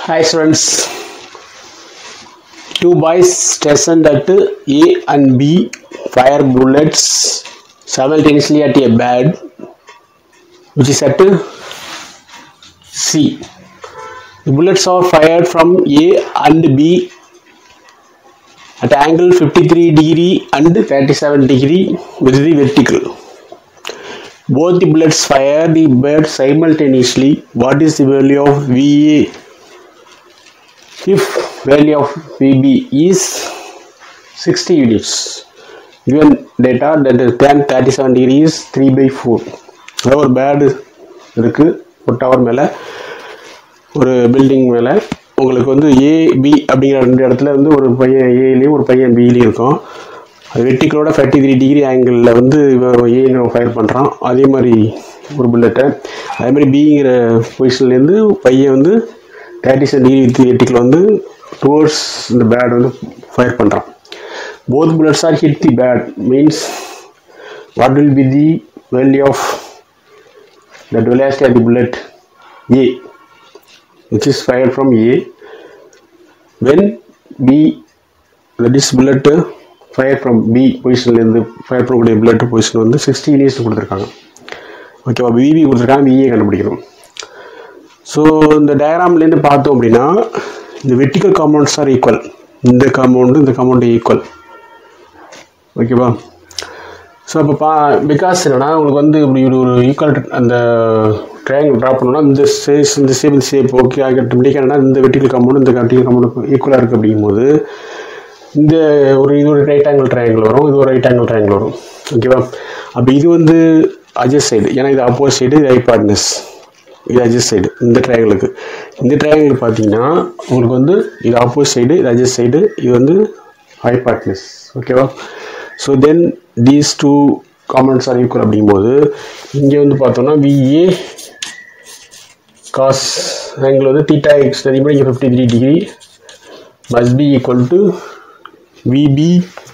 Hi students. Two boys stationed at A and B fire bullets simultaneously at a bed which is at C. The bullets are fired from A and B at angle 53 degree and 37 degree with the vertical. Both the bullets fire the bird simultaneously. What is the value of VA if value of VB is 60 units? Given data that is tan 37 degree is 3 by 4. அதாவது ஒரு pad இருக்குது ஒரு tower மேலே ஒரு building மேலே உங்களுக்கு வந்து AB அப்படிங்கிற ரெண்டு இடத்துல வந்து ஒரு பையன் ஏலையும் ஒரு பையன் பிலையும் இருக்கும் அது வெட்டிக்கலோட தேர்ட்டி த்ரீ டிகிரி ஆங்கிளில் வந்து ஏங்கிற ஃபயர் பண்ணுறான் அதே மாதிரி ஒரு புல்லட்டை அதே மாதிரி பிங்கிற பொசிஷன்லேருந்து பையன் வந்து thirty seven degree with vertical வந்து டுவோர்ட்ஸ் இந்த பேட் வந்து ஃபயர் பண்ணுறான் both bullets are hit the pad means what will be the value of the velocity of the bullet A which is fired from A when B that is bullet fire from B பொசிஷன்ல இருந்து fire பண்ணக்கூடிய bullet position வந்து sixty இனியர்ஸ் கொடுத்துருக்காங்க ஓகேவா BP கொடுத்துருக்காங்க BA கண்டுபிடிக்கணும் so இந்த டயக்ராம்லேருந்து பார்த்தோம் அப்படின்னா இந்த வெர்டிக்கல் காம்பவுண்ட்ஸ் ஆர் ஈக்குவல் இந்த காம்பவுண்டு இந்த காம்பவுண்டு ஈக்குவல் ஓகேவா ஸோ அப்போ பா பிகாஸ் என்னன்னா உங்களுக்கு வந்து இப்படி ஒரு ஒரு ஈக்குவல் அந்த ட்ரையாங்கிள் ட்ரா பண்ணணும்னா இந்த சேஸ் இந்த ஷேப் இந்த ஷேப் ஓகே ஆட்டோமேட்டிக்காக என்னன்னா இந்த வெர்டிக்கல் காம்பவுண்ட் இந்த வெர்டிக்கல் காம்பவுண்ட் ஈக்குவலாக இருக்குது அப்படிங்கும்போது இந்த ஒரு இது ஒரு ரைட் ஆங்கிள் ட்ரையாங்கிள் வரும் இது ஒரு ரைட் ஆங்கிள் ட்ரையாங்கிள் வரும் ஓகேவா அப்போ இது வந்து அஜஸ்ட் சைடு ஏன்னா இது அப்போஸ் சைடு இது ஐபார்ட்னஸ் இது அஜஸ்ட் சைடு இந்த ட்ரையாங்கிளுக்கு இந்த ட்ரையாங்கிள் பார்த்தீங்கன்னா உங்களுக்கு வந்து இது ஆப்போசிட் சைடு இது அஜஸ்ட் சைடு இது வந்து ஹைபார்ட்னஸ் ஓகேவா so then these two components are equal அப்படிங்கும்போது இங்கே வந்து பார்த்தோம்னா விஏ காஸ் ஆங்கிள் வந்து தீட்டா எக்ஸ் அதிகமாக இங்கே fifty three degree must be equal to VB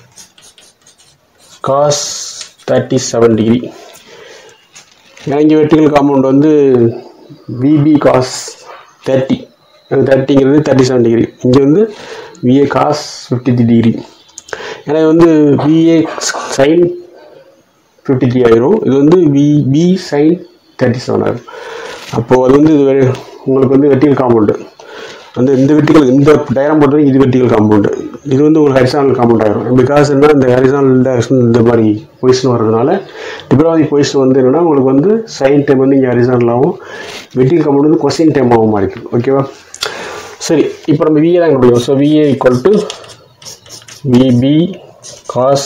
cos thirty seven degree ஏன்னா இங்கே வெர்டிக்கல் காம்பவுண்ட் வந்து விபி காஸ் தேர்ட்டி தேர்ட்டிங்கிறது தேர்ட்டி செவன் டிகிரி இங்கே வந்து VA cos fifty three degree ஏன்னா இது வந்து விஏ சைன் ஃபிஃப்டி த்ரீ ஆயிரும் இது வந்து விபி சைன் தேர்ட்டி செவன் ஆயிரும் அப்போது அது வந்து இது வெ- உங்களுக்கு வந்து வெர்டிகல் காம்பவுண்டு அந்த இந்த வெர்டிகல் இந்த டயரம் பொறுத்தவரைக்கும் இது வெர்டிகல் காம்பவுண்டு இது வந்து ஒரு ஹரிசானல் காம்பவுண்ட் ஆயிரும் பிகாஸ் என்ன இந்த ஹரிசானல் டைரக்ஷன் இந்த மாதிரி பொசிஷன் வர்றதுனால டிப்ராதி பொசிஷன் வந்து என்னன்னா உங்களுக்கு வந்து சைன் டைம் வந்து இங்கே ஹரிசானலாகவும் வெர்டிகல் காம்பவுண்ட் வந்து கொஸ்டின் டைமாகவும் மாறிக்கும் ஓகேவா சரி இப்போ நம்ம விஏ தான் கண்டுபிடிக்கும் so VA equal to VB cos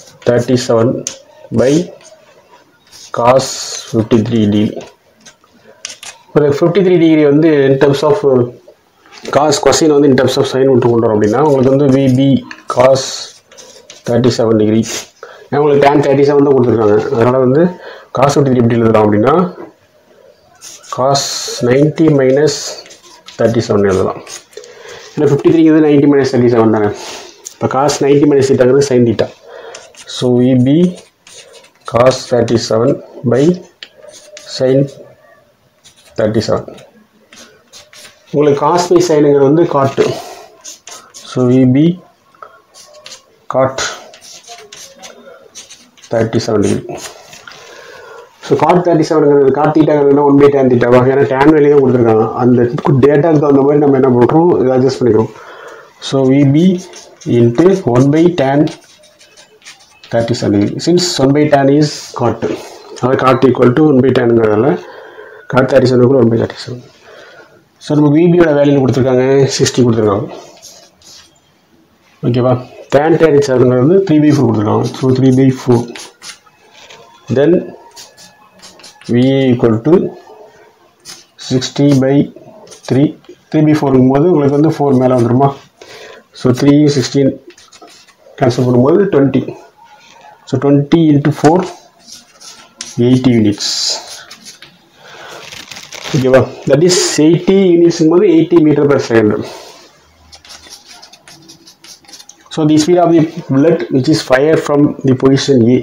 37 by cos 53 degree ஒரு 53 டிகிரி வந்து in terms of cos question வந்து இன் டர்ம்ஸ் ஆஃப் சைன் விட்டு கொண்டு வரோம் அப்படின்னா உங்களுக்கு வந்து VB cos thirty seven degree ஏன்னா உங்களுக்கு டேன் தேர்ட்டி செவன் தான் கொடுத்துருக்காங்க அதனால் வந்து காஸ் ஃபிஃப்டி த்ரீ எப்படி எழுதலாம் அப்படின்னா cos ninety minus thirty seven எழுதலாம் ஏன்னா ஃபிஃப்டி த்ரீங்கிறது நைன்ட்டி மைனஸ் தேர்ட்டி செவன் தானே இப்போ காஸ் நைன்ட்டி மைனஸ் தீட்டாங்கிறது sine theta so VB cos thirty seven by sine thirty seven உங்களுக்கு காஸ் பை சைனுங்கிறது வந்து cot so VB cot thirty seven degree so cot thirty செவனுங்கிறது cot தீட்டாங்கிறது one by tan தீட்டாவா ஏன்னா டேன் வேலையை தான் கொடுத்துருக்காங்க அந்த டேட்டாக்கு தகுந்த மாதிரி நம்ம என்ன பண்ணுறோம் இதை அட்ஜஸ்ட் பண்ணிக்கிறோம் so VB into one by tan thirty seven degree since one by tan is cot அதாவது cot equal to one by டேனுங்கிறதால காட் தேர்ட்டி செவன் கூட one by thirty seven so நமக்கு விபியோட வேல்யூ கொடுத்துருக்காங்க சிக்ஸ்டி கொடுத்துருக்காங்க ஓகேவா tan thirty செவனுங்கிறது வந்து த்ரீ பை ஃபோர் கொடுத்துருக்காங்க so three by four then VA equal to sixty by three three by ஃபோருங்கும் போது உங்களுக்கு வந்து ஃபோர் மேலே வந்துருமா ஸோ த்ரீ சிக்ஸ்டீன் கேன்சல் பண்ணும்போது twenty so twenty into four eighty units ஓகேவா தட் இஸ் எயிட்டி யூனிட்ஸுங்கும் போது eighty meter per second so the speed of the bullet which is fired from the position A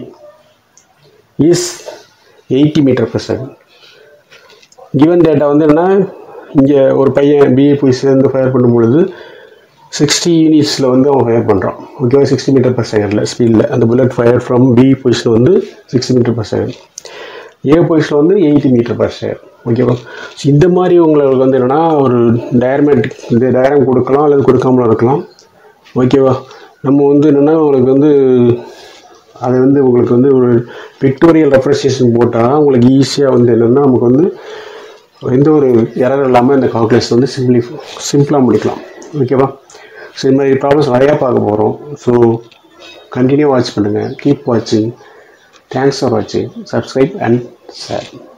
is eighty meter per second given data வந்து என்ன இங்கே ஒரு பையன் BA பொசிஷன்லேருந்து fire பண்ணும் பொழுது சிக்ஸ்டி யூனிட்ஸில் வந்து அவன் ஃபயர் பண்ணுறான் ஓகேவா சிக்ஸ்டி மீட்டர் பர் செகண்டில் ஸ்பீடில் அந்த bullet fire from B position வந்து sixty meter per second A position வந்து எயிட்டி மீட்டர் பர் செகண்ட் ஓகேவா ஸோ இந்த மாதிரி உங்களுக்கு வந்து என்னென்னா ஒரு டயர்மேட்டிக் இந்த டயரம் கொடுக்கலாம் அல்லது கொடுக்காமலும் இருக்கலாம் ஓகேவா நம்ம வந்து என்னென்னா உங்களுக்கு வந்து அது வந்து உங்களுக்கு வந்து ஒரு பிக்டோரியல் ரெப்ரஸேஷன் போட்டால் உங்களுக்கு ஈஸியாக வந்து என்னென்னா நமக்கு வந்து எந்த ஒரு எரர் இல்லாமல் இந்த கால்குலேஷன் வந்து சிம்பிளி சிம்பிளாக முடிக்கலாம் ஓகேவா ஸோ இந்த மாதிரி ப்ராப்ளம்ஸ் நிறையா பார்க்க போகிறோம் ஸோ கண்டினியூ வாட்ச் பண்ணுங்கள் கீப் வாட்சிங் தேங்க்ஸ் ஃபார் வாட்சிங் சப்ஸ்கிரைப் அண்ட் ஷேர்